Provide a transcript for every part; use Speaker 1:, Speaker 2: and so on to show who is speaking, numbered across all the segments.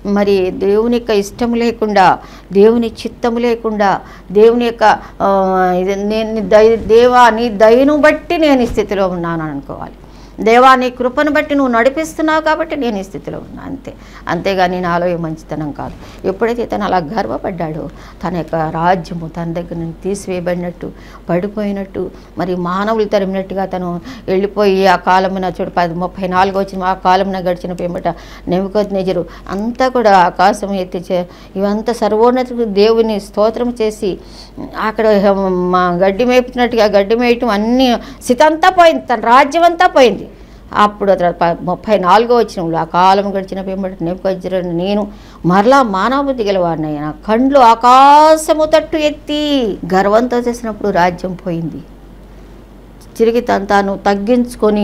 Speaker 1: మరి దేవుని యొక్క ఇష్టం లేకుండా దేవుని చిత్తం లేకుండా దేవుని యొక్క ఆ, ఇది నేను దయ దేవా నీ దయను బట్టి నేను ఈ స్థితిలో ఉన్నాను అనుకోవాలి దేవా నీ కృపను బట్టి నువ్వు నడిపిస్తున్నావు కాబట్టి నేను ఈ స్థితిలో ఉన్నా అంతే అంతేగాని నాలో ఏ మంచితనం కాదు ఎప్పుడైతే తను అలా గర్వపడ్డాడో తన యొక్క రాజ్యము తన దగ్గర నుంచి తీసివేయబడినట్టు పడిపోయినట్టు మరి మానవులు తరిమినట్టుగా తను వెళ్ళిపోయి ఆ కాలమున చూడు పది ముప్పై నాలుగు వచ్చిన ఆ కాలమున గడిచిన పేమట నెమ్మకొద్ది నెజరు అంతా కూడా ఆకాశం ఎత్తి చే- ఇవంతా సర్వోన్నతుడు దేవుని స్తోత్రం చేసి అక్కడ మా గడ్డి మేపుతున్నట్టుగా గడ్డి మేయటం అన్నీ సితంతా పోయింది తన రాజ్యం అంతా పోయింది అప్పుడు అతను ప- ముప్పై నాలుగో వచ్చిన ఆ కాలం గడిచిన పెంబడి నెప్పుకొచ్చిరని నేను మరలా మానవ బుద్ధి గెలవాడినయ్యా కండ్లు ఆకాశము తట్టు ఎత్తి గర్వంతో చేసినప్పుడు రాజ్యం పోయింది తిరిగి తను తాను తగ్గించుకొని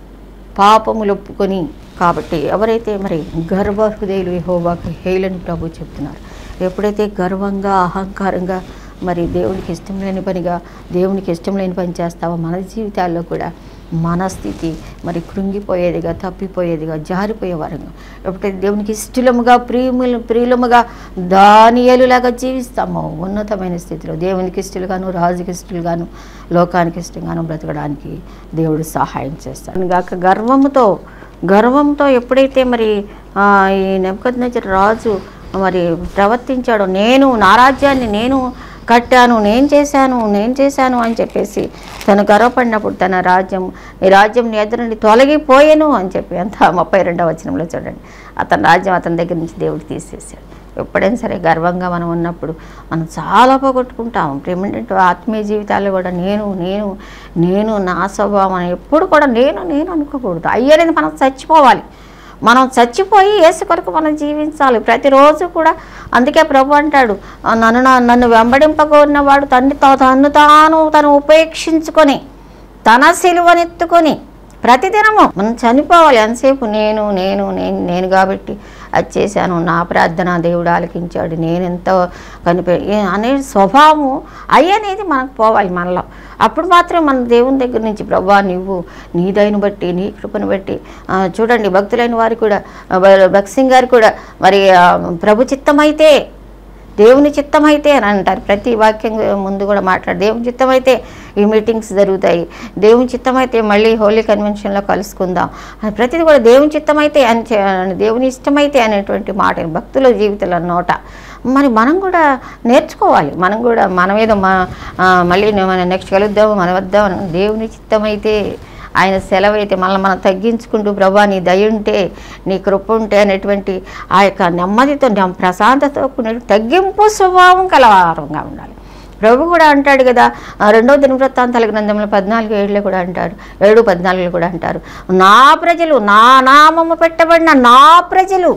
Speaker 1: పాపములు ఒప్పుకొని కాబట్టి ఎవరైతే మరి గర్వ హృదయులు యెహోవాకు హేలని ప్రభు చెప్తున్నారు ఎప్పుడైతే గర్వంగా అహంకారంగా మరి దేవునికి ఇష్టం లేని పనిగా దేవునికి ఇష్టం లేని పని చేస్తావో మన జీవితాల్లో కూడా మన స్థితి మరి కృంగిపోయేదిగా తప్పిపోయేదిగా జారిపోయే వారంగా ఎప్పుడైతే దేవునికి ఇష్టలముగా ప్రియుములు ప్రియులముగా దానియలులాగా జీవిస్తామో ఉన్నతమైన స్థితిలో దేవునికి ఇష్టలుగాను రాజుకి ఇష్టలుగాను లోకానికి ఇష్టంగాను బ్రతకడానికి దేవుడు సహాయం చేస్తాడు గాక గర్వముతో గర్వంతో ఎప్పుడైతే మరి ఆ, ఈ నెమ్మకద్నజర్ రాజు మరి ప్రవర్తించాడో నేను నా రాజ్యాన్ని నేను కట్టాను నేను చేశాను నేను చేశాను అని చెప్పేసి తను గర్వపడినప్పుడు తన రాజ్యం ఈ రాజ్యం నీ ఎదురు నుండి తొలగిపోయాను అని చెప్పి అంత ముప్పై రెండవ వచనంలో చూడండి అతని రాజ్యం అతని దగ్గర నుంచి దేవుడు తీసేసాడు ఎప్పుడైనా సరే గర్వంగా మనం ఉన్నప్పుడు మనం చాలా పోగొట్టుకుంటాం ప్రేమేంటంటే ఆత్మీయ జీవితాల్లో కూడా నేను నేను నేను నా స్వభావం అని ఎప్పుడు కూడా నేను నేను అనుకోకూడదు అయ్యేది మనం చచ్చిపోవాలి మనం చచ్చిపోయి యేసు కొరకు మనం జీవించాలి ప్రతిరోజు కూడా అందుకే ప్రభు అంటాడు "ఆ, నన్ను నా- నన్ను వెంబడింపగోరినవాడు తన్ని తా- తన్ను తాను తను ఉపేక్షించుకొని తన సిలువనెత్తుకొని ప్రతిదినము మనం చనిపోవాలి ఎంతసేపు నేను నేను నేను నేను కాబట్టి అది చేశాను నా ప్రార్థన దేవుడు ఆలకించాడు నేను ఎంతో కనిపే ఏ- అనే స్వభావము అయ్యనేది మనకు పోవాలి మనలో అప్పుడు మాత్రం మన దేవుని దగ్గర నుంచి ప్రభా నువ్వు నీ దయను బట్టి నీ కృపను బట్టి ఆ, చూడండి భక్తులైన వారు కూడా ఆ, భక్త్ సింగ్ గారు కూడా మరి ఆ, ప్రభు చిత్తమైతే దేవుని చిత్తమైతే అని అంటారు ప్రతి వాక్యం ముందు కూడా మాట్లాడు దేవుని చిత్తమైతే ఈ మీటింగ్స్ జరుగుతాయి దేవుని చిత్తమైతే మళ్ళీ హోలీ కన్వెన్షన్లో కలుసుకుందాం అది ప్రతిది కూడా దేవుని చిత్తమైతే అని చే- దేవుని ఇష్టమైతే అనేటువంటి మాట భక్తుల జీవితాల నోట మరి మనం కూడా నేర్చుకోవాలి మనం కూడా మనం ఏదో మా ఆ, మళ్ళీ మనం నెక్స్ట్ కలుద్దాం మన వద్దాం అని దేవుని చిత్తమైతే ఆయన సెలవు అయితే మనల్ని మనం తగ్గించుకుంటూ ప్రభా నీ దయ ఉంటే నీ కృప ఉంటే అనేటువంటి ఆ యొక్క నెమ్మదితో నెమ్- ప్రశాంతతో కూడిన తగ్గింపు స్వభావం కలవారంగా ఉండాలి ప్రభు కూడా అంటాడు కదా ఆ రెండో దినవృత్తాంతాల గ్రంథంలో పద్నాలుగు ఏడులో కూడా అంటారు ఏడు పద్నాలుగులో కూడా అంటారు నా ప్రజలు నా నామము పెట్టబడిన నా ప్రజలు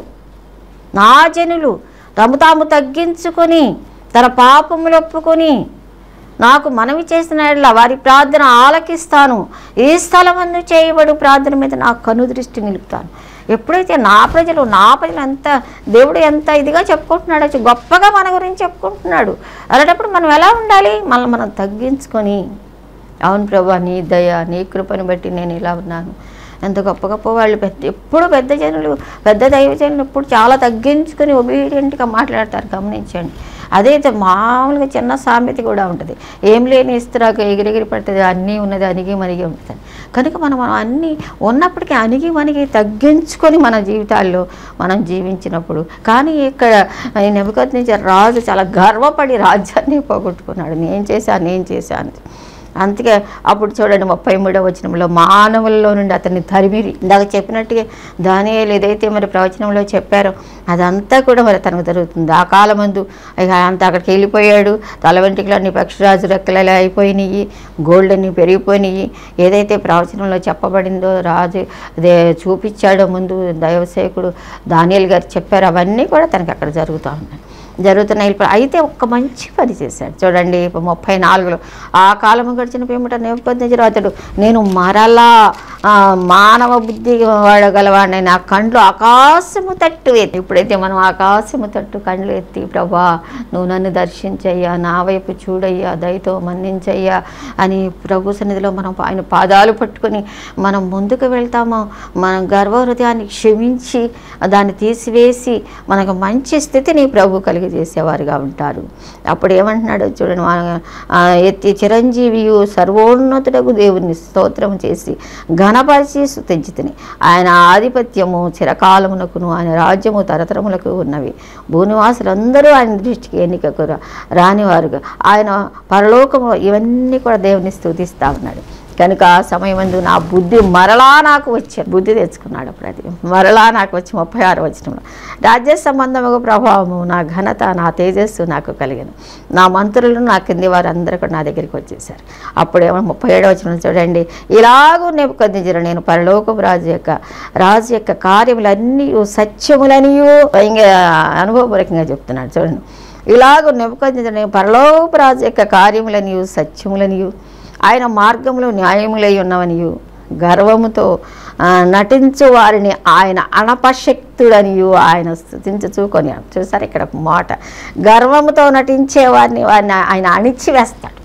Speaker 1: నా జనులు తము తాము తగ్గించుకొని తన పాపములు ఒప్పుకొని నాకు మనవి చేసిన యెడల వారి ప్రార్థన ఆలకిస్తాను ఈ స్థలమందు చేయబడు ప్రార్థన మీద నా కను దృష్టి నిలుపుతాను ఎప్పుడైతే నా ప్రజలు నా ప్రజలు ఎంత దేవుడు ఎంత ఇదిగా చెప్పుకుంటున్నాడో చూ- గొప్పగా మన గురించి చెప్పుకుంటున్నాడు అలాంటప్పుడు మనం ఎలా ఉండాలి మనల్ని మనం తగ్గించుకొని అవును ప్రభా నీ దయ నీ కృపను బట్టి నేను ఇలా ఉన్నాను ఎంత గొప్ప గొప్ప వాళ్ళు పెద్ద ఎప్పుడు పెద్ద జనులు పెద్ద దైవజనులు ఎప్పుడు చాలా తగ్గించుకొని ఒబీడియంట్గా మాట్లాడతారు గమనించండి అదే అయితే మామూలుగా చిన్న సామెత కూడా ఉంటుంది ఏం లేని ఇస్తరాకు ఎగిరెగిరి పడుతుంది అన్నీ ఉన్నది అణిగి మనిగి ఉంటుంది కనుక మనం మనం అన్నీ ఉన్నప్పటికీ అణిగి మనిగి తగ్గించుకొని మన జీవితాల్లో మనం జీవించినప్పుడు కానీ ఇక్కడ నెబద్ నుంచి రాజు చాలా గర్వపడి రాజ్యాన్ని పోగొట్టుకున్నాడు నేను చేశాను నేను చేశాను అందుకే అప్పుడు చూడండి ముప్పై మూడవ వచనంలో మానవుల్లో నుండి అతన్ని తరిమిరి ఇందాక చెప్పినట్టుగా దానియేలు ఏదైతే మరి ప్రవచనంలో చెప్పారో అదంతా కూడా మరి తనకు జరుగుతుంది ఆ కాలమందు ఇక అంత అక్కడికి వెళ్ళిపోయాడు తల వెంట్రుకలన్నీ పక్షిరాజు రెక్కలు అయిపోయినాయి గోల్డ్ అన్ని పెరిగిపోయినాయి ఏదైతే ప్రవచనంలో చెప్పబడిందో రాజు అదే చూపించాడో ముందు దైవసేకుడు దానియేలు గారు చెప్పారు అవన్నీ కూడా తనకి అక్కడ జరుగుతూ ఉన్నాయి జరుగుతున్నాయి ఇప్పుడు అయితే ఒక్క మంచి పని చేశాడు చూడండి ఇప్పుడు ముప్పై నాలుగులో ఆ కాలము గడిచిన పేమిట నేపథ్యం అతడు నేను మరలా ఆ, మానవ బుద్ధి వాడగలవాడిని నా కండ్లు ఆకాశము తట్టు ఎత్తి ఇప్పుడైతే మనం ఆకాశము తట్టు కండ్లు ఎత్తి ప్రభా నువ్వు నన్ను దర్శించయ్యా నా వైపు చూడయ్యా దయతో మన్నించయ్యా అని ప్రభు సన్నిధిలో మనం ఆయన పాదాలు పట్టుకొని మనం ముందుకు వెళ్తాము మన గర్వ హృదయాన్ని క్షమించి దాన్ని తీసివేసి మనకు మంచి స్థితిని ప్రభు కలిగజేసేవారుగా ఉంటారు అప్పుడు ఏమంటున్నాడు చూడండి మన- ఆ, ఎత్తి చిరంజీవియు సర్వోన్నతుడకు దేవుని స్తోత్రం చేసి ఘనపరిచి స్థుతించితిని ఆయన ఆధిపత్యము చిరకాలమునకును ఆయన రాజ్యము తరతరములకు ఉన్నవి భూనివాసులందరూ ఆయన దృష్టికి ఎన్నికకు రా- రానివారుగా ఆయన పరలోకము ఇవన్నీ కూడా దేవుని స్థుతిస్తా ఉన్నాడు కనుక ఆ సమయమందు నా బుద్ధి మరలా నాకు వచ్చే బుద్ధి తెచ్చుకున్నాడు అప్పుడు అది మరలా నాకు వచ్చి ముప్పై ఆరు వచ్చిన రాజ్య సంబంధముగా ప్రభావము నా ఘనత నా తేజస్సు నాకు కలిగాను నా మంత్రులు నా కింది వారందరూ కూడా నా దగ్గరికి వచ్చేసారు అప్పుడేమో ముప్పై ఏడవ వచ్చిన చూడండి ఇలాగూ నెప్పుకొద్దించిన నేను పరలోకపు రాజు యొక్క రాజు యొక్క కార్యములన్నీ సత్యములనియు ఇంకా అనుభవపూర్వకంగా చెప్తున్నాడు చూడండి ఇలాగూ నెప్పుకొద్దించిన నేను పరలోకపు రాజు యొక్క కార్యములనియు సత్యములనియు ఆయన మార్గములు న్యాయములై ఉన్నవనియు గర్వముతో ఆ, నటించు వారిని ఆయన అనపశక్తుడనియు ఆయన స్థుతించుకొని చూసారు ఇక్కడ ఒక మాట గర్వముతో నటించే వారిని వారిని ఆయన అణిచివేస్తాడు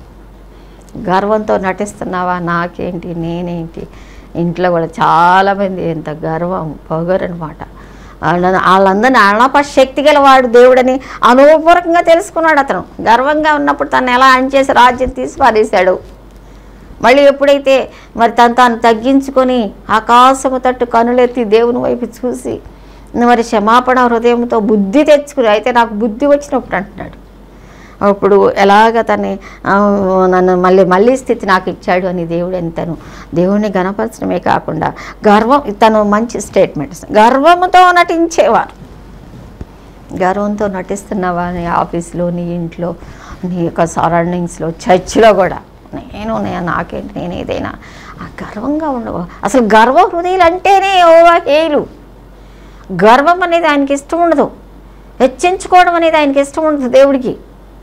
Speaker 1: గర్వంతో నటిస్తున్నావా నాకేంటి నేనేంటి ఇంట్లో కూడా చాలామంది ఎంత గర్వం పొగరు అనమాట వాళ్ళందరినీ అణపశక్తి గల వాడు దేవుడని అనుభవపూర్వకంగా తెలుసుకున్నాడు అతను గర్వంగా ఉన్నప్పుడు తను ఎలా అణిచేసి రాజ్యం తీసి పారేశాడు మళ్ళీ ఎప్పుడైతే మరి తను తాను తగ్గించుకొని ఆకాశము తట్టు కనులెత్తి దేవుని వైపు చూసి మరి క్షమాపణ హృదయంతో బుద్ధి తెచ్చుకుని అయితే నాకు బుద్ధి వచ్చినప్పుడు అంటున్నాడు అప్పుడు ఎలాగ తన్ని ఆ, నన్ను మళ్ళీ మళ్ళీ స్థితి నాకు ఇచ్చాడు అని దేవుడు అని తను దేవుణ్ణి గణపరచడమే కాకుండా గర్వం తను మంచి స్టేట్మెంట్స్ గర్వముతో నటించేవారు గర్వంతో నటిస్తున్నావా నీ ఆఫీస్లో నీ ఇంట్లో నీ యొక్క సరౌండింగ్స్లో చర్చిలో కూడా నేను నే- నాకేంటి నేను ఏదైనా ఆ గర్వంగా ఉండవు అసలు గర్వ హృదయాలు అంటేనే ఓవా హేలు గర్వం అనేది ఆయనకి ఇష్టం ఉండదు హెచ్చించుకోవడం అనేది ఆయనకి ఇష్టం ఉండదు దేవుడికి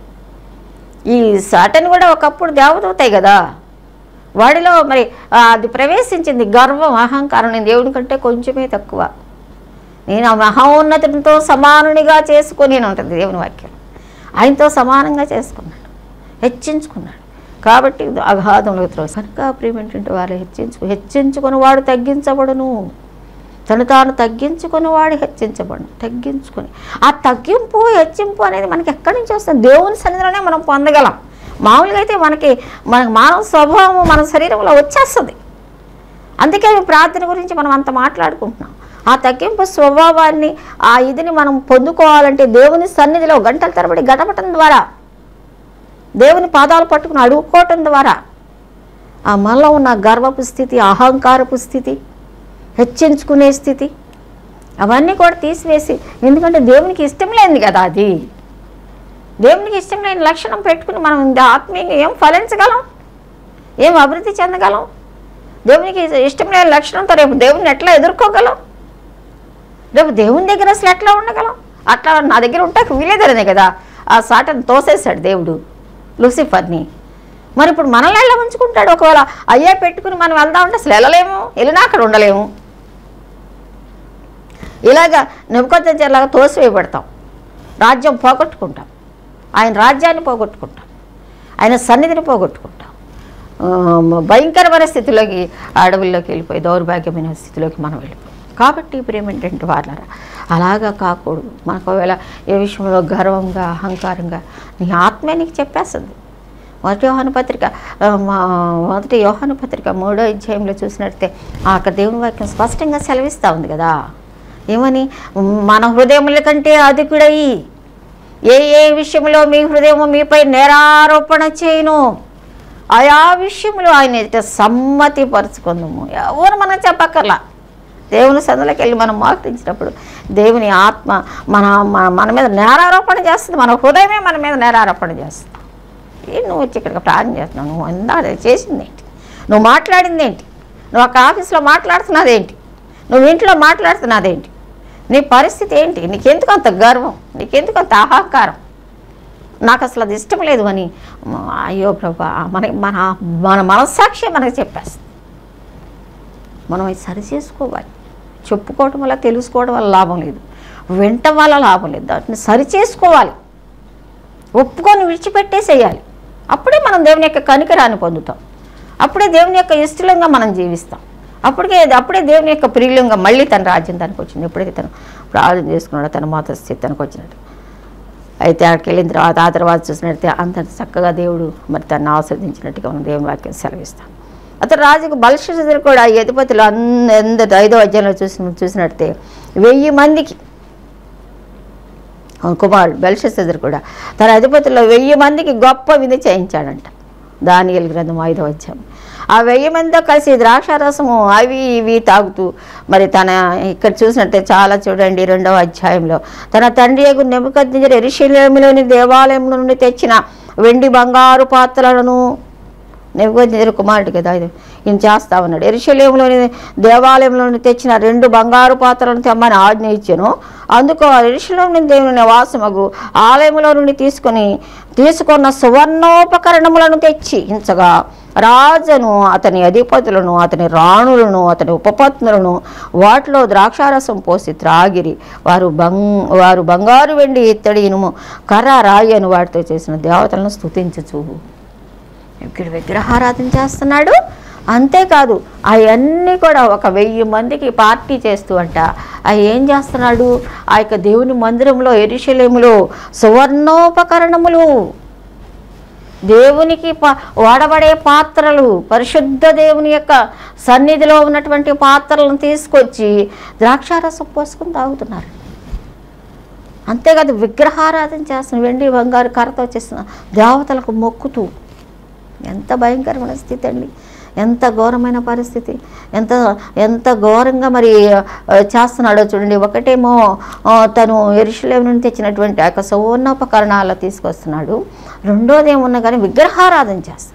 Speaker 1: ఈ సాటన్ కూడా ఒకప్పుడు దేవదూతాయి కదా వాడిలో మరి ఆ, అది ప్రవేశించింది గర్వం అహంకారం నేను దేవుడి కంటే కొంచెమే తక్కువ నేను ఆ మహోన్నతునితో సమానునిగా చేసుకొని అని ఉంటుంది దేవుని వాక్యం ఆయనతో సమానంగా చేసుకున్నాడు హెచ్చించుకున్నాడు కాబట్టి అగాధంలోకి త్రోసి కనుక ప్రియమేంటంటే వారు హెచ్చించు హెచ్చించుకొని వాడు తగ్గించబడును తను తాను తగ్గించుకొని వాడు హెచ్చించబడును తగ్గించుకొని ఆ తగ్గింపు హెచ్చింపు అనేది మనకి ఎక్కడి నుంచి వస్తుంది దేవుని సన్నిధిలోనే మనం పొందగలం మామూలుగా అయితే మనకి మనకి మానవ స్వభావం మన శరీరంలో వచ్చేస్తుంది అందుకే ఈ ప్రార్థన గురించి మనం అంత మాట్లాడుకుంటున్నాం ఆ తగ్గింపు స్వభావాన్ని ఆ ఇదిని మనం పొందుకోవాలంటే దేవుని సన్నిధిలో గంటల తరబడి గడపటం ద్వారా దేవుని పాదాలు పట్టుకుని అడుగుకోవటం ద్వారా ఆ మనలో ఉన్న గర్వపు స్థితి అహంకారపు స్థితి హెచ్చించుకునే స్థితి అవన్నీ కూడా తీసివేసి ఎందుకంటే దేవునికి ఇష్టం లేనిది కదా అది దేవునికి ఇష్టం లేని లక్షణం పెట్టుకుని మనం ఇంత ఆత్మీయంగా ఏం ఫలించగలం ఏం అభివృద్ధి చెందగలం దేవునికి ఇష్టం లేని లక్షణంతో రేపు దేవుని ఎట్లా ఎదుర్కోగలం రేపు దేవుని దగ్గర అసలు ఎట్లా ఉండగలం అట్లా నా దగ్గర ఉంటే వీలేదనే కదా ఆ సాటను తోసేశాడు దేవుడు లూసిఫర్ని మరి ఇప్పుడు మనల్ని ఎలా ఉంచుకుంటాడు ఒకవేళ అయ్యే పెట్టుకుని మనం వెళ్దామంటే అసలు వెళ్ళలేము వెళ్ళినా అక్కడ ఉండలేము ఇలాగా నిపుకొద్దలాగా తోసివేయబడతాం రాజ్యం పోగొట్టుకుంటాం ఆయన రాజ్యాన్ని పోగొట్టుకుంటాం ఆయన సన్నిధిని పోగొట్టుకుంటాం ఆ, భయంకరమైన స్థితిలోకి అడవుల్లోకి వెళ్ళిపోయి దౌర్భాగ్యమైన స్థితిలోకి మనం వెళ్ళిపోయి కాబట్టి ఇప్పుడు ఏమిటంటే వాళ్ళరా అలాగా కాకూడదు మనకు ఒకవేళ ఏ విషయంలో గర్వంగా అహంకారంగా నీ ఆత్మే నీకు చెప్పేస్తుంది మొదటి యోహాను పత్రిక ఆ, మా మొదటి యోహాను పత్రిక మూడో అధ్యాయంలో చూసినట్టే ఆ అక్కడ దేవుని వాక్యం స్పష్టంగా సెలవిస్తూ ఉంది కదా ఏమని మన హృదయముల కంటే అధికుడయి ఏ ఏ విషయంలో మీ హృదయము మీపై నేరారోపణ చేయను ఆయా విషయంలో ఆయన ఎదుట సమ్మతి పరుచుకుందాము ఎవరు మనం చెప్పక్కర్లా దేవుని సందులోకి వెళ్ళి మనం మోకరించినప్పుడు దేవుని ఆత్మ మన మన- మన మీద నేరారోపణ చేస్తుంది మన హృదయమే మన మీద నేరారోపణ చేస్తుంది ఏ నువ్వు వచ్చి ఇక్కడికి ప్రార్థన చేస్తున్నావు నువ్వు అందా చేసింది ఏంటి నువ్వు మాట్లాడింది ఏంటి నువ్వు అక్కడ ఆఫీస్లో మాట్లాడుతున్నదేంటి నువ్వు ఇంట్లో మాట్లాడుతున్నదేంటి నీ పరిస్థితి ఏంటి నీకెందుకు అంత గర్వం నీకెందుకు అంత అహంకారం నాకు అసలు అది ఇష్టం లేదు అని మ- అయ్యో ప్రభా మన మన మన మనస్సాక్షి మనకు చెప్పేస్తుంది మనం అది సరి చేసుకోవాలి చెప్పుకోవడం వల్ల తెలుసుకోవడం వల్ల లాభం లేదు వినటం వల్ల లాభం లేదు దాన్ని సరి చేసుకోవాలి ఒప్పుకొని విడిచిపెట్టేసేయాలి అప్పుడే మనం దేవుని యొక్క కనికరాన్ని పొందుతాం అప్పుడే దేవుని యొక్క ఇష్టలంగా మనం జీవిస్తాం అప్పటికే అప్పుడే దేవుని యొక్క ప్రియులంగా మళ్ళీ తన రాజ్యం తనకు వచ్చింది ఎప్పుడైతే తను ప్రార్థన చేసుకున్నాడో తన మాత స్థితి తనకు వచ్చినట్టు అయితే అక్కడికి వెళ్ళిన తర్వాత ఆ తర్వాత చూసినట్టే అంత చక్కగా దేవుడు మరి తను ఆస్వాదించినట్టుగా మనం దేవుని వాక్యం సెలవిస్తాం అతను రాజుకు బలశిషుడు కూడా ఈ అధిపతులు అంద ఎంత ఐదో అధ్యాయంలో చూసిన చూసినట్టే వెయ్యి మందికి ఆ కుమారుడు బెల్షెసెదర్ కూడా తన అధిపతుల్లో వెయ్యి మందికి గొప్ప విధి చేయించాడంట దానియలు గ్రంథం ఐదో అధ్యాయం ఆ వెయ్యి మందితో కలిసి ద్రాక్షారసము అవి ఇవి తాగుతూ మరి తన ఇక్కడ చూసినట్టే చాలా చూడండి రెండవ అధ్యాయంలో తన తండ్రి యొక్క నెమ్మకద్దించిన ఎరిశిలేములోని దేవాలయం నుండి తెచ్చిన వెండి బంగారు పాత్రలను నెమ్మకద్దించిన కుమారుడు కదా ఇది ఈయన చేస్తా ఉన్నాడు ఎరిశలేములోని దేవాలయంలోని తెచ్చిన రెండు బంగారు పాత్రలను తెమ్మని ఆజ్ఞ ఇచ్చాను అందుకు ఆ ఎరిశలేముని దేవుని నివాసమగు ఆలయంలో నుండి తీసుకొని తీసుకున్న సువర్ణోపకరణములను తెచ్చి ఇంచగా రాజును అతని అధిపతులను అతని రాణులను అతని ఉపపత్నులను వాటిలో ద్రాక్షారసం పోసి త్రాగిరి వారు బంగ్ వారు బంగారు వెండి ఇత్తడి ఇనుము కర్ర రాయి అని వాటితో చేసిన దేవతలను స్తుతించుచు ఇక్కడ విగ్రహారాధన చేస్తున్నాడు అంతేకాదు అవన్నీ కూడా ఒక వెయ్యి మందికి పార్టీ చేస్తూ అంట అవి ఏం చేస్తున్నాడు ఆ యొక్క దేవుని మందిరంలో ఎరిశలేములో సువర్ణోపకరణములు దేవునికి పా వాడబడే పాత్రలు పరిశుద్ధ దేవుని యొక్క సన్నిధిలో ఉన్నటువంటి పాత్రలను తీసుకొచ్చి ద్రాక్షారసం పోసుకొని తాగుతున్నారు అంతేకాదు విగ్రహారాధన చేస్తున్న వెండి బంగారు కర్రతో చేసిన దేవతలకు మొక్కుతూ ఎంత భయంకరమైన స్థితి అండి ఎంత ఘోరమైన పరిస్థితి ఎంత ఎంత ఘోరంగా మరి ఆ, చేస్తున్నాడో చూడండి ఒకటేమో ఆ, తను ఎరుషులేం నుండి తెచ్చినటువంటి ఆ యొక్క సువర్ణోపకరణాలు తీసుకొస్తున్నాడు రెండోది ఏమున్నా కానీ విగ్రహారాధన చేస్తున్నాడు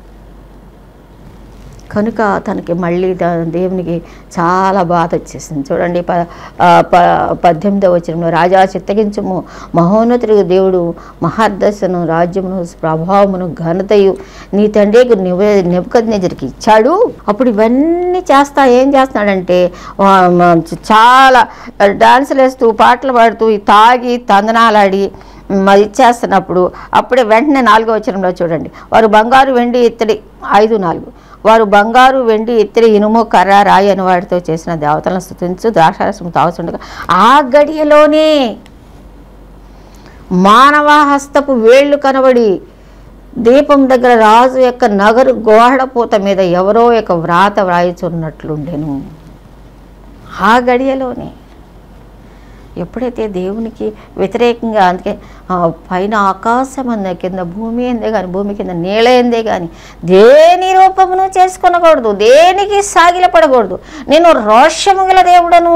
Speaker 1: కనుక తనకి మళ్ళీ దా- దేవునికి చాలా బాధ వచ్చేసింది చూడండి ప ఆ, ప పద్దెనిమిదవ వచనంలో రాజా చిత్తగించము మహోన్నతుడు దేవుడు మహాదశను రాజ్యమును ప్రభావమును ఘనతయు నీ తండ్రికి నెబుకద్నెజరికి ఇచ్చాడు అప్పుడు ఇవన్నీ చేస్తా ఏం చేస్తున్నాడంటే ఆ, మ- చాలా డాన్సులు వేస్తూ పాటలు పాడుతూ ఈ తాగి తందనాలాడి మరి ఇచ్చేస్తున్నప్పుడు అప్పుడే వెంటనే నాలుగో వచనంలో చూడండి వారు బంగారు వెండి ఇత్తడి ఐదు నాలుగు వారు బంగారు వెండి ఇత్తడి ఇనుము కర్ర రాయి అని వాటితో చేసిన దేవతలను స్థుతించు ద్రాక్షారసం తాగుతుండగా ఆ గడియలోనే మానవ హస్తపు వేళ్ళు కనబడి దీపం దగ్గర రాజు యొక్క నగరు గోహడపూత మీద ఎవరో యొక్క వ్రాత వ్రాయిచున్నట్లుండెను ఆ గడియలోనే ఎప్పుడైతే దేవునికి వ్యతిరేకంగా అందుకే ఆ, పైన ఆకాశం అందే కింద భూమి ఎందే కానీ భూమి కింద నీళ్ళ ఎందే కానీ దేని రూపమును చేసుకొనకూడదు దేనికి సాగిలపడకూడదు నేను రోషము గల దేవుడను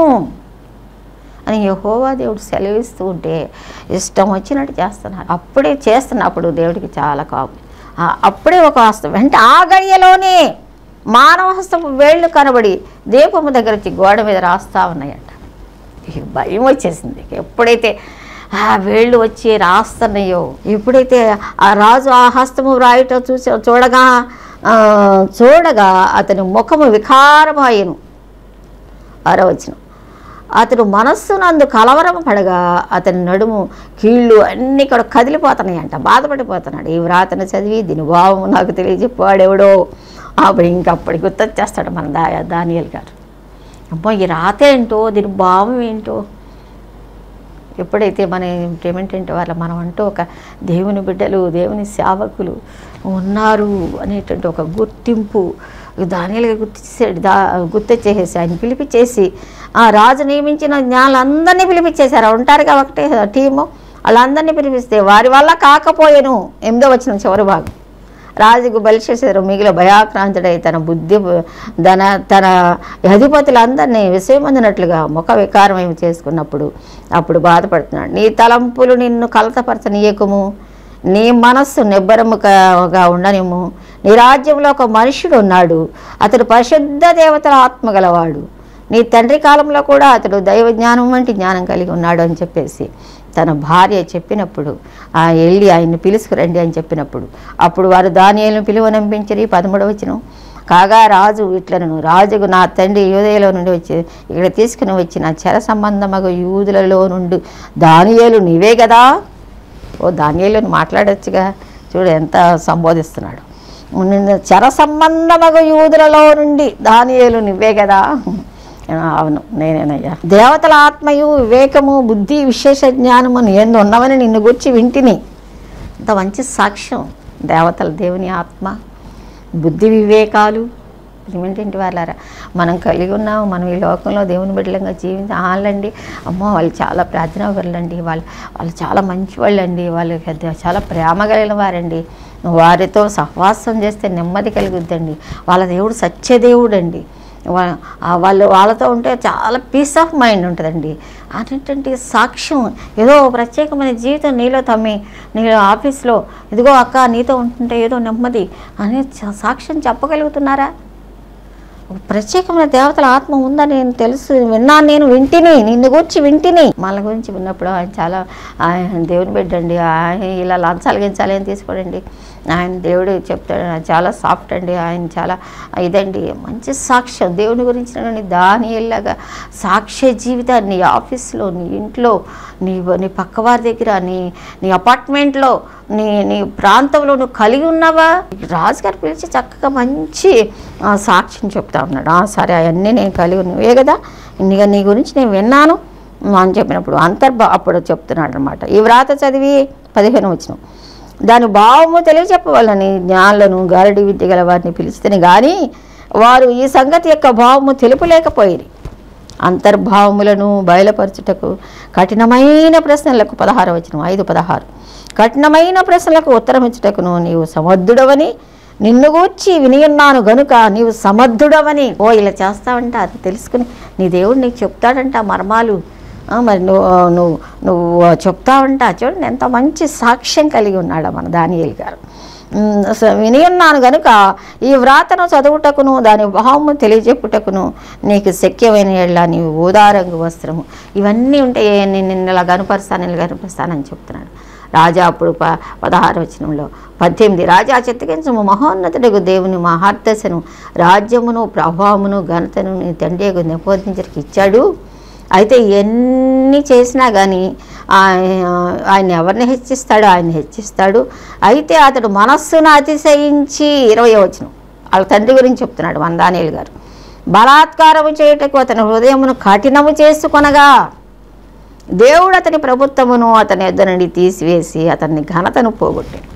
Speaker 1: అని యహోవా దేవుడు సెలవిస్తూ ఉంటే ఇష్టం వచ్చినట్టు చేస్తున్నారు అప్పుడే చేస్తున్నప్పుడు దేవుడికి చాలా కాపు ఆ, అప్పుడే ఒక హస్తం వెంట ఆ గడియలోనే మానవ హస్తపు వేళ్ళు కనబడి దీపము దగ్గర వచ్చి గోడ మీద రాస్తా ఉన్నాయట ఇక భయం వచ్చేసింది ఎప్పుడైతే ఆ వేళ్ళు వచ్చి రాస్తున్నాయో ఎప్పుడైతే ఆ రాజు ఆ హస్తము రాయటం చూసి చూడగా ఆ, చూడగా అతని ముఖము వికారమాయను అరవచ్చును అతడు మనస్సునందు కలవరం పడగా అతని నడుము కీళ్ళు అన్నీ కూడా కదిలిపోతున్నాయంట బాధపడిపోతున్నాడు ఈ వ్రాతను చదివి దీని భావం నాకు తెలియజెప్పాడెవడో అప్పుడు ఇంకప్పటి గుర్తొచ్చేస్తాడు మన దా దానియల్ గారు అమ్మో ఈ రాత ఏంటో దీని భావం ఏంటో ఎప్పుడైతే మన ఏమిటంటే వాళ్ళ మనం అంటూ ఒక దేవుని బిడ్డలు దేవుని సేవకులు ఉన్నారు అనేటువంటి ఒక గుర్తింపు దానిలుగా గుర్తించాడు దా గుర్తొచ్చేసేసి ఆయన పిలిపించేసి ఆ రాజు నియమించిన జ్ఞానులందరినీ పిలిపించేశారు ఉంటారుగా ఒకటే టీము వాళ్ళందరినీ పిలిపిస్తే వారి వల్ల కాకపోయేను ఎనిమిదో వచ్చిన చివరి భాగం రాజుకు బలిచేసారు మిగిలిన భయాక్రాంతుడై తన బుద్ధి తన తన అధిపతులందరినీ విషయమందినట్లుగా ముఖ వికారం ఏమి చేసుకున్నప్పుడు అప్పుడు బాధపడుతున్నాడు నీ తలంపులు నిన్ను కలతపరచనీయకము నీ మనస్సు నిబ్బరముగా ఉండనిము నీ రాజ్యంలో ఒక మనుషుడు ఉన్నాడు అతడు పరిశుద్ధ దేవతల ఆత్మ గలవాడు నీ తండ్రి కాలంలో కూడా అతడు దైవ జ్ఞానం వంటి జ్ఞానం కలిగి ఉన్నాడు అని చెప్పేసి తన భార్య చెప్పినప్పుడు ఆ వెళ్ళి ఆయన్ని పిలుచుకురండి అని చెప్పినప్పుడు అప్పుడు వారు దానియలను పిలువనంపించరి పదమూడవ వచనం కాగా రాజు ఇట్లను రాజుకు నా తండ్రి యూదయలో నుండి వచ్చి ఇక్కడ తీసుకుని వచ్చిన చెర సంబంధమగు యూదులలో నుండి దానియేలు నీవే కదా ఓ దానియేలు మాట్లాడొచ్చుగా చూడు ఎంత సంబోధిస్తున్నాడు నిన్ను చెర సంబంధమగు యూదులలో నుండి దానియేలు నువ్వే కదా అవును నేనేనయ్యా దేవతల ఆత్మయు వివేకము బుద్ధి విశేష జ్ఞానము నేను ఉన్నవని నిన్ను గుర్చి వింటిని అంత మంచి సాక్ష్యం దేవతల దేవుని ఆత్మ బుద్ధి వివేకాలు ఏమిటంటి వాళ్ళారా మనం కలిగి ఉన్నాము మనం ఈ లోకంలో దేవుని బిడ్డలంగా జీవించి వాళ్ళండి అమ్మో వాళ్ళు చాలా ప్రార్థనా వాళ్ళండి వాళ్ళు వాళ్ళు చాలా మంచి వాళ్ళండి వాళ్ళు పెద్ద చాలా ప్రేమ కలిగిన వారండి వారితో సహవాసం చేస్తే నెమ్మది కలుగుద్దండి వాళ్ళ దేవుడు సత్యదేవుడు అండి వా- ఆ వాళ్ళు వాళ్ళతో ఉంటే చాలా పీస్ ఆఫ్ మైండ్ ఉంటుందండి అనేటువంటి సాక్ష్యం ఏదో ప్రత్యేకమైన జీవితం నీలో తమ్మి నీ ఆఫీస్లో ఇదిగో అక్క నీతో ఉంటుంటే ఏదో నెమ్మది అనే చ- సాక్ష్యం చెప్పగలుగుతున్నారా ఒక ప్రత్యేకమైన దేవతల ఆత్మ ఉందని నేను తెలుసు విన్నాను నేను వింటిని నిన్ను గురించి వింటిని మన గురించి విన్నప్పుడు ఆయన చాలా ఆయన దేవుని బిడ్డండి ఆయన ఇలా లంచాలు గించాలి అని తీసుకోడండి ఆయన దేవుడు చెప్తాడు ఆయన చాలా సాఫ్ట్ అండి ఆయన చాలా ఇదండి మంచి సాక్ష్యం దేవుని గురించి దాని ఇలాగా సాక్ష్య జీవితాన్ని నీ ఆఫీస్లో నీ ఇంట్లో నీ నీ పక్కవారి దగ్గర నీ నీ అపార్ట్మెంట్లో నీ నీ ప్రాంతంలో నువ్వు కలిగి ఉన్నావా రాజుగారు పిలిచి చక్కగా మంచి ఆ, సాక్ష్యం చెప్తా ఉన్నాడు "ఆ, సరే అవన్నీ నేను కలిగి నువ్వే కదా ఇక నీ గురించి నేను విన్నాను అని చెప్పినప్పుడు అంతర్భా అప్పుడు చెప్తున్నాడు అనమాట ఈ వ్రాత చదివి పదిహేను వచ్చిన దాని భావము తెలియచెప్పవాలని జ్ఞానులను గారడి విద్య గల వారిని పిలిస్తేనే కానీ వారు ఈ సంగతి యొక్క భావము తెలుపలేకపోయేది అంతర్భావములను బయలుపరచుటకు కఠినమైన ప్రశ్నలకు పదహారు వచ్చిన ఐదు పదహారు కఠినమైన ప్రశ్నలకు ఉత్తరం ఇచ్చుటకును నీవు సమర్థుడవని నిన్ను గూర్చి వినియున్నాను గనుక నీవు సమర్థుడవని ఓ ఇలా చేస్తావంట అది తెలుసుకుని నీ దేవుడు నీకు చెప్తాడంట ఆ మర్మాలు ఆ, మరి నువ్వు నువ్వు నువ్వు చెప్తావంట చూడండి ఎంత మంచి సాక్ష్యం కలిగి ఉన్నాడు మన దానియేలు గారు ఉమ్, స- విని ఉన్నాను గనుక ఈ వ్రాతను చదువుటకును దాని భావము తెలియజెప్పుటకును నీకు శక్యమైన ఎళ్ళ నీవు ఊదారంగు వస్త్రము ఇవన్నీ ఉంటాయి నేను నిన్ను ఇలా కనుపరుస్తాను ఇలా కనుపరుస్తానని చెప్తున్నాడు రాజా అప్పుడు ప పదహారు వచనంలో పద్దెనిమిది రాజా చిత్తగించము మహోన్నతుడకు దేవుని మహార్దశను రాజ్యమును ప్రభావమును ఘనతను నీ తండ్రి నిపోదించడానికి ఇచ్చాడు అయితే ఎన్ని చేసినా కానీ ఆయన ఎవరిని హెచ్చిస్తాడు ఆయన హెచ్చిస్తాడు అయితే అతడు మనస్సును అతిశయించి ఇరవై వచనం వాళ్ళ తండ్రి గురించి చెప్తున్నాడు మన దానియలు గారు బలాత్కారము చేయుటకు అతని హృదయమును కఠినము చేసుకొనగా దేవుడు అతని ప్రభుత్వమును అతని యొద్ద నుండి తీసివేసి అతన్ని ఘనతను పోగొట్టాడు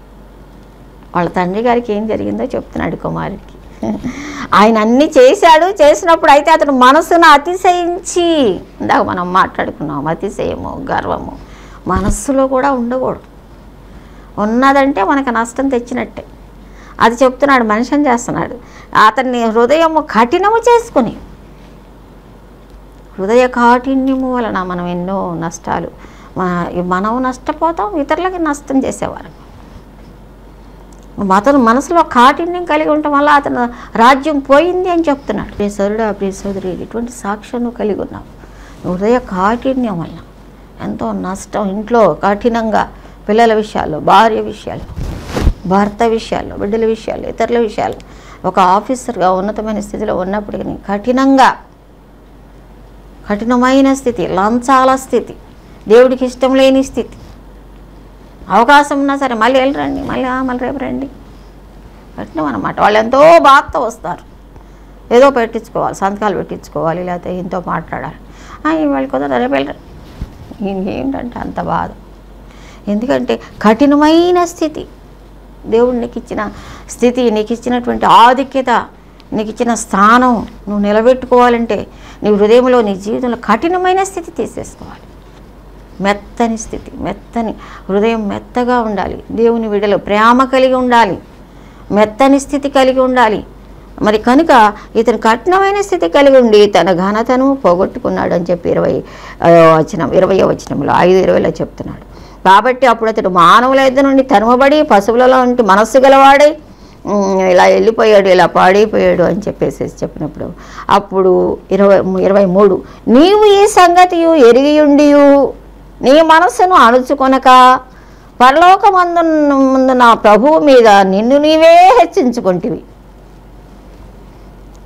Speaker 1: వాళ్ళ తండ్రి గారికి ఏం జరిగిందో చెప్తున్నాడు కుమారుడికి ఆయన అన్ని చేశాడు చేసినప్పుడు అయితే అతను మనసును అతిశయించి ఇందాక మనం మాట్లాడుకున్నాం అతిశయము గర్వము మనస్సులో కూడా ఉండకూడదు ఉన్నదంటే మనకు నష్టం తెచ్చినట్టే అది చెప్తున్నాడు మనిషిని చేస్తున్నాడు అతన్ని హృదయము కఠినము చేసుకుని హృదయ కాఠిన్యము వలన మనం ఎన్నో నష్టాలు మన- మనం నష్టపోతాం ఇతరులకి నష్టం చేసేవారు అతను మనసులో కాఠిన్యం కలిగి ఉండటం వల్ల అతను రాజ్యం పోయింది అని చెప్తున్నాడు ప్రియ సరుడు ప్రియ సోదరి ఇటువంటి సాక్ష్యం నువ్వు కలిగి ఉన్నావు హృదయ కాఠిన్యం వల్ల ఎంతో నష్టం ఇంట్లో కఠినంగా పిల్లల విషయాల్లో భార్య విషయాల్లో భర్త విషయాల్లో బిడ్డల విషయాల్లో ఇతరుల విషయాల్లో ఒక ఆఫీసర్గా ఉన్నతమైన స్థితిలో ఉన్నప్పటికీ కఠినంగా కఠినమైన స్థితి లంచాల స్థితి దేవుడికి ఇష్టం లేని స్థితి అవకాశం ఉన్నా సరే మళ్ళీ వెళ్ళరండి మళ్ళీ "ఆ, మళ్ళీ రేపు రండి కఠినం అనమాట వాళ్ళు ఎంతో బాధతో వస్తారు ఏదో పెట్టించుకోవాలి సంతకాలు పెట్టించుకోవాలి లేకపోతే ఈయనతో మాట్లాడాలి "ఆ, ఈ వాళ్ళు కుదరదు రేపు వెళ్ళరు ఈయన ఏంటంటే అంత బాధ ఎందుకంటే కఠినమైన స్థితి దేవుడు నీకు ఇచ్చిన స్థితి నీకు ఇచ్చినటువంటి ఆధిక్యత నీకు ఇచ్చిన స్థానం నువ్వు నిలబెట్టుకోవాలంటే నీ హృదయంలో నీ జీవితంలో కఠినమైన స్థితి తీసేసుకోవాలి మెత్తని స్థితి మెత్తని హృదయం మెత్తగా ఉండాలి దేవుని విడలో ప్రేమ కలిగి ఉండాలి మెత్తని స్థితి కలిగి ఉండాలి మరి కనుక ఇతను కఠినమైన స్థితి కలిగి ఉండి తన ఘనతను పోగొట్టుకున్నాడు అని చెప్పి ఇరవై ఆ, వచనం ఇరవై వచనంలో ఐదు ఇరవైలో చెప్తున్నాడు కాబట్టి అప్పుడు అతడు మానవుల ఇద్దరు నుండి తరుమబడి పశువులలో ఉండి మనస్సు గలవాడై ఉమ్, ఇలా వెళ్ళిపోయాడు ఇలా పాడైపోయాడు అని చెప్పేసి చెప్పినప్పుడు అప్పుడు ఇరవై ఇరవై మూడు నీవు ఈ సంగతి ఎరిగియుండియు నీ మనస్సును అణుచుకొనక పరలోకమందు ముందు నా ప్రభువు మీద నిన్ను నీవే హెచ్చించుకుంటివి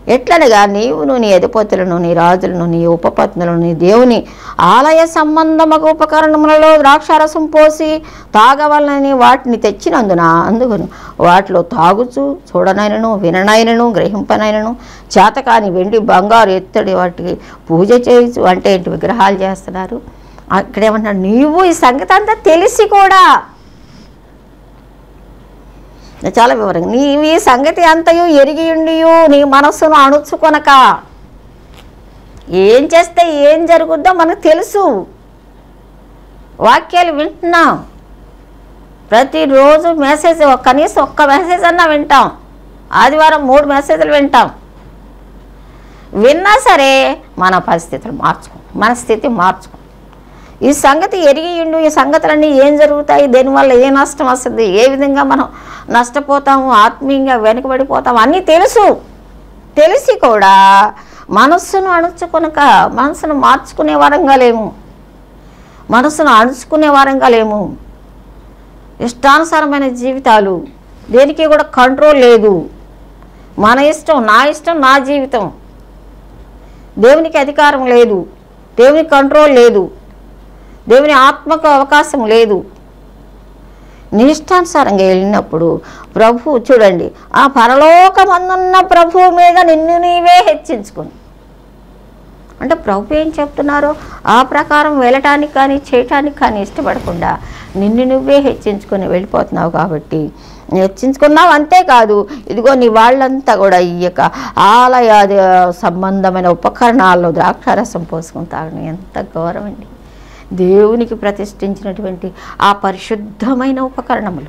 Speaker 1: ఎట్లనగా నీవును నీ అధిపతులను నీ రాజులను నీ ఉపపత్నులను నీ దేవుని ఆలయ సంబంధమగు ఉపకరణములలో ద్రాక్షారసం పోసి తాగవలనని వాటిని తెచ్చినందున అందుకును వాటిలో తాగుచు చూడనైనను విననైనను గ్రహింపనైనను చేతకాని వెండి బంగారు ఎత్తడి వాటికి పూజ చేయొచ్చు అంటే ఏంటి విగ్రహాలు చేస్తున్నారు అక్కడ ఏమన్నా నీవు ఈ సంగతి అంతా తెలిసి కూడా చాలా వివరంగా నీవు ఈ సంగతి అంతయు ఎరిగి ఉండియు నీ మనస్సును అణుచుకొనక ఏం చేస్తే ఏం జరుగుద్దో మనకు తెలుసు వాక్యాలు వింటున్నాం ప్రతిరోజు మెసేజ్ ఒక- కనీసం ఒక్క మెసేజ్ అన్నా వింటాం ఆదివారం మూడు మెసేజ్లు వింటాం విన్నా సరే మన పరిస్థితులు మార్చుకో మన స్థితి మార్చుకో ఈ సంగతి ఎరిగి ఉండు ఈ సంగతులన్నీ ఏం జరుగుతాయి దేనివల్ల ఏ నష్టం వస్తుంది ఏ విధంగా మనం నష్టపోతాము ఆత్మీయంగా వెనుకబడిపోతాము అన్నీ తెలుసు తెలిసి కూడా మనస్సును అణుచుకొనక మనసును మార్చుకునే వారంగా లేము మనసును అణుచుకునే వారంగా లేము ఇష్టానుసారమైన జీవితాలు దేనికి కూడా కంట్రోల్ లేదు మన ఇష్టం నా ఇష్టం నా జీవితం దేవునికి అధికారం లేదు దేవునికి కంట్రోల్ లేదు దేవుని ఆత్మకు అవకాశం లేదు నీ ఇష్టానుసారంగా వెళ్ళినప్పుడు ప్రభు చూడండి ఆ పరలోకమందున్న ప్రభు మీద నిన్ను నీవే హెచ్చించుకుని అంటే ప్రభు ఏం చెప్తున్నారో ఆ ప్రకారం వెళ్ళటానికి కానీ చేయటానికి కానీ ఇష్టపడకుండా నిన్ను నువ్వే హెచ్చించుకొని వెళ్ళిపోతున్నావు కాబట్టి హెచ్చించుకున్నావు అంతేకాదు ఇదిగో నీ వాళ్ళంతా కూడా ఈ యొక్క ఆలయ సంబంధమైన ఉపకరణాల్లో ద్రాక్షారసం పోసుకుని తాగడం ఎంత గౌరవం అండి దేవునికి ప్రతిష్ఠించినటువంటి ఆ పరిశుద్ధమైన ఉపకరణములు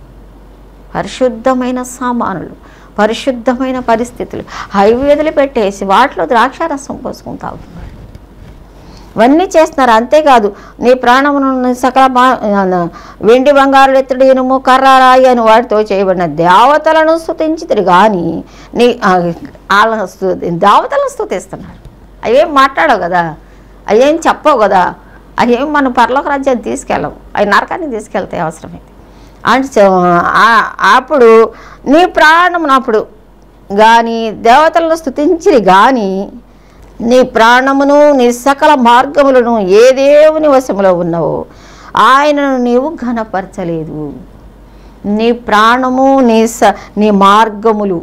Speaker 1: పరిశుద్ధమైన సామానులు పరిశుద్ధమైన పరిస్థితులు హైవేదులు పెట్టేసి వాటిలో ద్రాక్షారసం పోసుకుని తాగుతున్నారు ఇవన్నీ చేస్తున్నారు అంతేకాదు నీ ప్రాణమును నీ సకల మా- వెండి బంగారు ఎత్తుడు ఇనుము కర్ర రాయి అని వాటితో చేయబడిన దేవతలను స్థుతించితురు కానీ నీ ఆ, వాళ్ళను స్తు దేవతలను స్థుతిస్తున్నారు అవేం మాట్లాడవు కదా అవేం చెప్పవు కదా అవేం మనం పరలోక రాజ్యాన్ని తీసుకెళ్ళవు అవి నరకాన్ని తీసుకెళ్తాయి అవసరమైతే అంటే చ- ఆ- అప్పుడు నీ ప్రాణమునప్పుడు కానీ దేవతలను స్థుతించిరి కానీ నీ ప్రాణమును నీ సకల మార్గములను ఏ దేవుని వశములో ఉన్నావో ఆయనను నీవు ఘనపరచలేదు నీ ప్రాణము నీ స నీ మార్గములు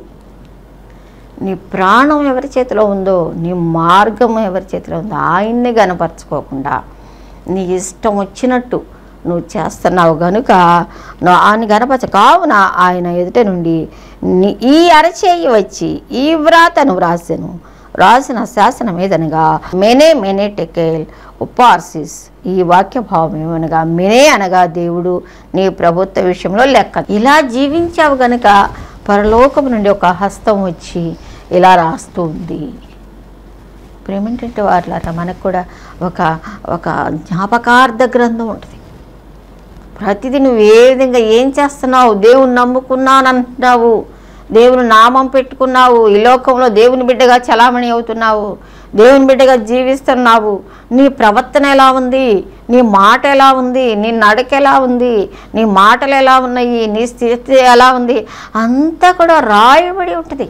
Speaker 1: నీ ప్రాణం ఎవరి చేతిలో ఉందో నీ మార్గం ఎవరి చేతిలో ఉందో ఆయన్ని గనపరచుకోకుండా నీ ఇష్టం వచ్చినట్టు నువ్వు చేస్తున్నావు గనుక నువ్వు ఆయన గనపరచ కావున ఆయన ఎదుట నుండి నీ ఈ అరచేయి వచ్చి ఈ వ్రాతను వ్రాసెను రాసిన శాసనం ఏదనగా మెనే మెనే టెకేల్ ఉపార్సిస్ ఈ వాక్య భావం ఏమనగా మెనే అనగా దేవుడు నీ ప్రభుత్వ విషయంలో లెక్క ఇలా జీవించావు గనుక పరలోకం నుండి ఒక హస్తం వచ్చి ఇలా రాస్తుంది ప్రేమేంటంటే వాట్లారా మనకు కూడా ఒక ఒక జ్ఞాపకార్థ గ్రంథం ఉంటుంది ప్రతిదీ నువ్వు ఏ విధంగా ఏం చేస్తున్నావు దేవుని నమ్ముకున్నాను అంటున్నావు దేవుని నామం పెట్టుకున్నావు ఈ లోకంలో దేవుని బిడ్డగా చలామణి అవుతున్నావు దేవుని బిడ్డగా జీవిస్తున్నావు నీ ప్రవర్తన ఎలా ఉంది నీ మాట ఎలా ఉంది నీ నడక ఎలా ఉంది నీ మాటలు ఎలా ఉన్నాయి నీ స్థితి ఎలా ఉంది అంతా కూడా రాయబడి ఉంటుంది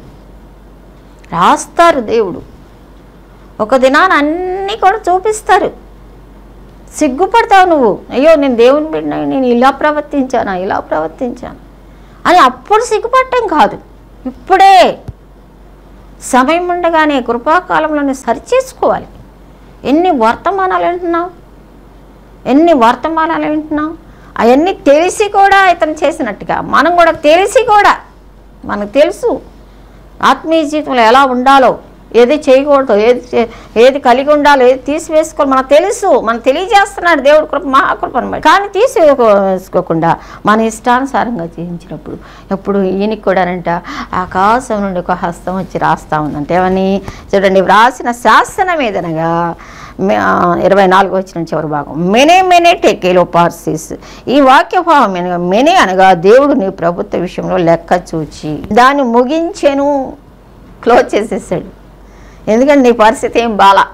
Speaker 1: రాస్తారు దేవుడు ఒక దినాన అన్నీ కూడా చూపిస్తారు సిగ్గుపడతావు నువ్వు అయ్యో నేను దేవుని బిడ్డ నేను ఇలా ప్రవర్తించానా ఇలా ప్రవర్తించాను అని అప్పుడు సిగ్గుపడటం కాదు ఇప్పుడే సమయం ఉండగానే కృపాకాలంలోనే సరిచేసుకోవాలి ఎన్ని వర్తమానాలు వింటున్నావు ఎన్ని వర్తమానాలు వింటున్నావు అవన్నీ తెలిసి కూడా ఇతను చేసినట్టుగా మనం కూడా తెలిసి కూడా మనకు తెలుసు ఆత్మీయ జీవితంలో ఎలా ఉండాలో ఏది చేయకూడదు ఏది చే- ఏది కలిగి ఉండాలో ఏది తీసివేసుకోవాలి మనకు తెలుసు మనం తెలియజేస్తున్నాడు దేవుడు కృప మహాకృపను బట్టి కానీ తీసివేసుకోకుండా మన ఇష్టానుసారంగా జీవించినప్పుడు ఎప్పుడు ఈయనకి కూడానంట ఆకాశం నుండి ఒక హస్తం వచ్చి రాస్తా ఉందంటే ఏమని చూడండి వ్రాసిన శాసనం ఏదనగా మే- ఆ, ఇరవై నాలుగు వచ్చిన చివరి భాగం మెనే మెనే టెకేలో పార్సిస్ ఈ వాక్య భావం అనగా మెనే అనగా దేవుడు నీ ప్రభుత్వ విషయంలో లెక్క చూచి దాన్ని ముగించెను క్లోజ్ చేసేసాడు ఎందుకంటే నీ పరిస్థితి ఏం బాలా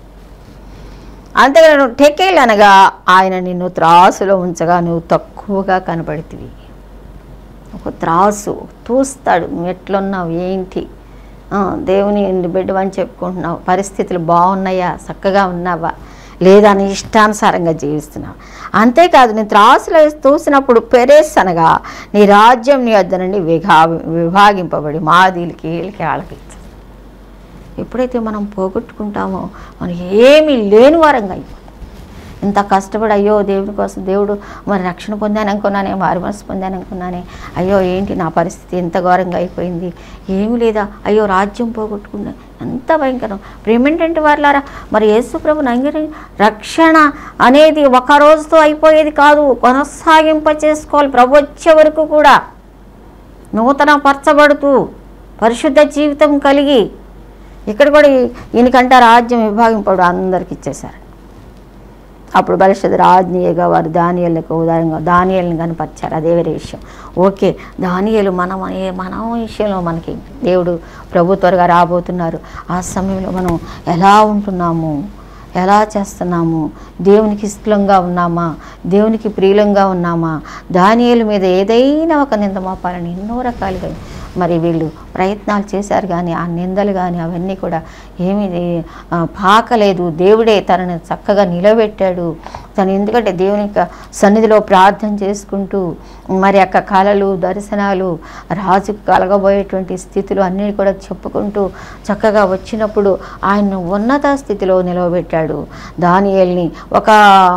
Speaker 1: అంతేగా నువ్వు టెకేల్ అనగా ఆయన నిన్ను త్రాసులో ఉంచగా నువ్వు తక్కువగా కనబడుతుంది ఒక త్రాసు తూస్తాడు నువ్వు ఎట్లున్నావు ఏంటి ఆ, దేవుని బిడ్డ అని చెప్పుకుంటున్నావు పరిస్థితులు బాగున్నాయా చక్కగా ఉన్నావా లేదా నీ ఇష్టానుసారంగా జీవిస్తున్నావు అంతేకాదు నీ త్రాసులో తూసినప్పుడు పెరేస్ అనగా నీ రాజ్యం నీ వద్ద నుండి విభా విభాగింపబడి మాదీలకి వీళ్ళకి వాళ్ళకి ఎప్పుడైతే మనం పోగొట్టుకుంటామో మనం ఏమీ లేని వారంగా అయిపోతాం ఇంత కష్టపడి అయ్యో దేవుడి కోసం దేవుడు మరి రక్షణ పొందాను అనుకున్నానే మారు మనసు పొందాను అనుకున్నానే అయ్యో ఏంటి నా పరిస్థితి ఎంత ఘోరంగా అయిపోయింది ఏమి లేదా అయ్యో రాజ్యం పోగొట్టుకున్నా ఎంత భయంకరం ప్రేమేంటంటే వాళ్ళారా మరి యేసు ప్రభుని అంగీకరి రక్షణ అనేది ఒక రోజుతో అయిపోయేది కాదు కొనసాగింప చేసుకోవాలి ప్రభు వచ్చే వరకు కూడా నూతన పరచబడుతూ పరిశుద్ధ జీవితం కలిగి ఇక్కడ కూడా ఈ- ఈయనకంట రాజ్యం విభాగింపడు అందరికి ఇచ్చేశారు అప్పుడు పరిషత్ రాజ్ఞీయగా వారు దానియలకు ఉదారంగా దానియల్ని కనపరిచారు అదే వేరే విషయం ఓకే దానియలు మనం ఏ మన విషయంలో మనకి దేవుడు ప్రభు త్వరగా రాబోతున్నారు ఆ సమయంలో మనం ఎలా ఉంటున్నాము ఎలా చేస్తున్నాము దేవునికి ఇష్టంగా ఉన్నామా దేవునికి ప్రియులంగా ఉన్నామా దానియల మీద ఏదైనా ఒక నింద మోపాలని ఎన్నో రకాలుగా మరి వీళ్ళు ప్రయత్నాలు చేశారు కానీ ఆ నిందలు కానీ అవన్నీ కూడా ఏమీ ఆ, పాకలేదు దేవుడే తనని చక్కగా నిలబెట్టాడు తను ఎందుకంటే దేవుని యొక్క సన్నిధిలో ప్రార్థన చేసుకుంటూ మరి యొక్క కళలు దర్శనాలు రాజుకు కలగబోయేటువంటి స్థితులు అన్నీ కూడా చెప్పుకుంటూ చక్కగా వచ్చినప్పుడు ఆయన ఉన్నత స్థితిలో నిలవబెట్టాడు దానియల్ని ఒక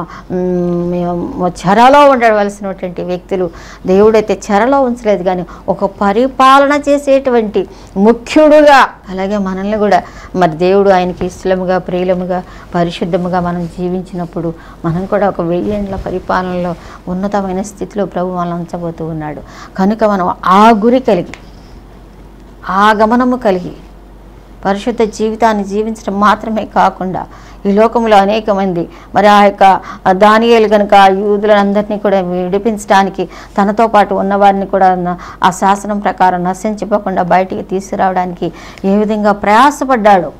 Speaker 1: మ్, చెరలో ఉండవలసినటువంటి వ్యక్తులు దేవుడైతే చెరలో ఉంచలేదు కానీ ఒక పరిపాలన చేసేటువంటి ముఖ్యుడుగా అలాగే మనల్ని కూడా మరి దేవుడు ఆయనకి ఇష్టముగా ప్రియులముగా పరిశుద్ధముగా మనం జీవించినప్పుడు మనం కూడా ఒక వెయ్యేండ్ల పరిపాలనలో ఉన్నతమైన స్థితిలో ప్రభు మనల్ని ఉంచబోతూ ఉన్నాడు కనుక మనం ఆ గురి కలిగి ఆ గమనము కలిగి పరిశుద్ధ జీవితాన్ని జీవించడం మాత్రమే కాకుండా ఈ లోకంలో అనేక మంది మరి ఆ యొక్క దానియేలు కనుక ఆ యూదులందరినీ కూడా విడిపించడానికి తనతో పాటు ఉన్నవారిని కూడా న- ఆ శాసనం ప్రకారం నశించిపోకుండా బయటికి తీసుకురావడానికి ఏ విధంగా ప్రయాసపడ్డాడో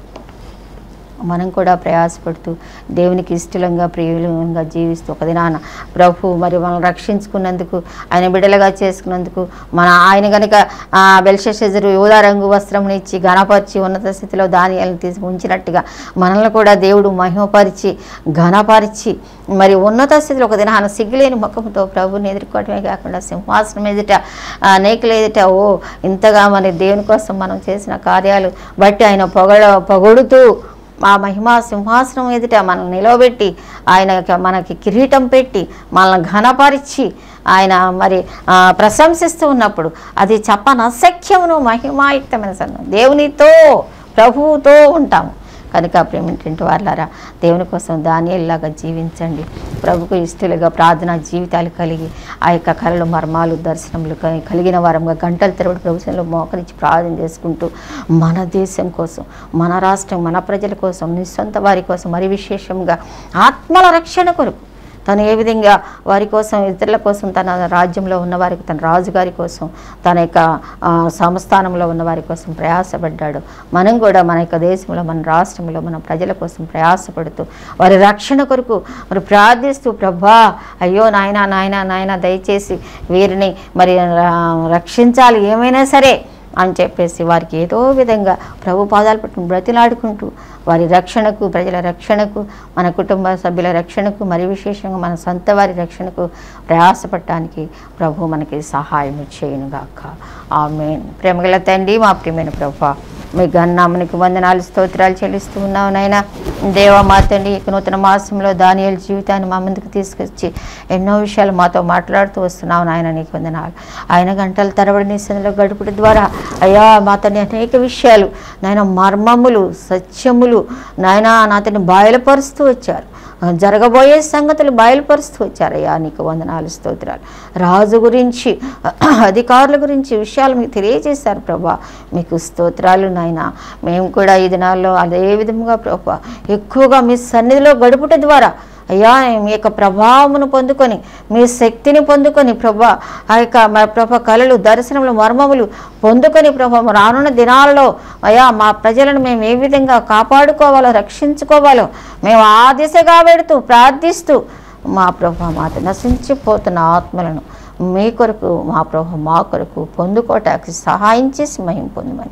Speaker 1: మనం కూడా ప్రయాసపడుతూ దేవునికి ఇష్టలంగా ప్రియులంగా జీవిస్తూ ఒక దినాన ప్రభు మరి మనం రక్షించుకున్నందుకు ఆయన బిడలుగా చేసుకున్నందుకు మన ఆయన కనుక ఆ బెల్షెజరు యోధా రంగు వస్త్రం ఇచ్చి ఘనపరిచి ఉన్నత స్థితిలో దానియాలను తీసి ఉంచినట్టుగా మనల్ని కూడా దేవుడు మహిమపరిచి ఘనపరిచి మరి ఉన్నత స్థితిలో ఒక దినాన సిగ్గులేని ముఖంతో ప్రభుని ఎదుర్కోవటమే కాకుండా సింహాసనం ఎదుట ఆ, నేకుల ఎదుట ఓ ఇంతగా మరి దేవుని కోసం మనం చేసిన కార్యాలు బట్టి ఆయన పొగడ పొగడుతూ ఆ మహిమా సింహాసనం ఎదుట మనల్ని నిలవబెట్టి ఆయన మనకి కిరీటం పెట్టి మనల్ని ఘనపరిచి ఆయన మరి ఆ, ప్రశంసిస్తూ ఉన్నప్పుడు అది చెప్పనసఖ్యమును మహిమాయుక్తమైన సన్నం దేవునితో ప్రభువుతో ఉంటాము కనుక ప్రేమింటి వాళ్ళారా దేవుని కోసం దానిలాగా జీవించండి ప్రభుకు ఇష్టలుగా ప్రార్థనా జీవితాలు కలిగి ఆ యొక్క కళలు మర్మాలు దర్శనములు క- కలిగిన వారంగా గంటల తరబడి ప్రభుత్వంలో మోకరించి ప్రార్థన చేసుకుంటూ మన దేశం కోసం మన రాష్ట్రం మన ప్రజల కోసం నిస్సొంత వారి కోసం మరి విశేషంగా ఆత్మల రక్షణ కొరకు తను ఏ విధంగా వారి కోసం ఇతరుల కోసం తన రాజ్యంలో ఉన్న వారికి తన రాజుగారి కోసం తన యొక్క ఆ, సంస్థానంలో ఉన్న వారి కోసం ప్రయాసపడ్డాడు మనం కూడా మన యొక్క దేశంలో మన రాష్ట్రంలో మన ప్రజల కోసం ప్రయాసపడుతూ వారి రక్షణ కొరకు మరి ప్రార్థిస్తూ ప్రభా అయ్యో నాయనా నాయనా నాయనా దయచేసి వీరిని మరి ఆ, రక్షించాలి ఏమైనా సరే అని చెప్పేసి వారికి ఏదో విధంగా ప్రభు పాదాలు పట్టుకుని బ్రతిలాడుకుంటూ వారి రక్షణకు ప్రజల రక్షణకు మన కుటుంబ సభ్యుల రక్షణకు మరి విశేషంగా మన సొంత వారి రక్షణకు ప్రయాసపడటానికి ప్రభు మనకి సహాయం చేయనుగాక ఆమె ప్రేమగల తండ్రి మా ప్రియమైన ప్రభు మీ గన్నామనికి వందనాలు స్తోత్రాలు చెల్లిస్తూ ఉన్నావు నాయన దేవ మా తండ్రి ఇక నూతన మాసంలో దానియల జీవితాన్ని మా ముందుకు తీసుకొచ్చి ఎన్నో విషయాలు మాతో మాట్లాడుతూ వస్తున్నావు నాయన నీకు వందనాలు ఆయన గంటల తరబడి నీ సన్నిధిలో గడుపుట ద్వారా అయ్యా మా తండ్రి అనేక విషయాలు నాయన మర్మములు సత్యములు నాయన నా తండ్రి బయలుపరుస్తూ వచ్చారు జరగబోయే సంగతులు బయలుపరుస్తూ వచ్చారయ్యా నీకు వందనాలు స్తోత్రాలు రాజు గురించి అధికారుల గురించి విషయాలు మీకు తెలియజేశారు ప్రభా మీకు స్తోత్రాలు నాయన మేము కూడా ఈ దినాల్లో అదే విధంగా ప్రభా ఎక్కువగా మీ సన్నిధిలో గడుపుట ద్వారా అయ్యా మీ యొక్క ప్రభావమును పొందుకొని మీ శక్తిని పొందుకొని ప్రభా ఆ యొక్క మా ప్రభ కళలు దర్శనములు మర్మములు పొందుకొని ప్రభా రానున్న దినాలలో అయ్యా మా ప్రజలను మేము ఏ విధంగా కాపాడుకోవాలో రక్షించుకోవాలో మేము ఆ దిశగా పెడుతూ ప్రార్థిస్తూ మా ప్రభా మాత నశించిపోతున్న ఆత్మలను మీ కొరకు మా ప్రభు మా కొరకు పొందుకోవటానికి సహాయం చేసి మహిం పొందమని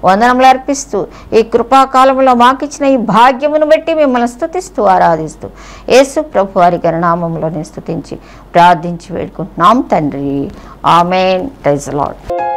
Speaker 1: వందనములు అర్పిస్తూ ఈ కృపాకాలంలో మాకిచ్చిన ఈ భాగ్యమును బట్టి మిమ్మల్ని స్తుతిస్తూ ఆరాధిస్తూ యేసు ప్రభు వారి గణనామంలో స్తుతించి ప్రార్థించి వేడుకుంటున్నాం తండ్రి ఆమెన్ ప్రైజ్ లాడ్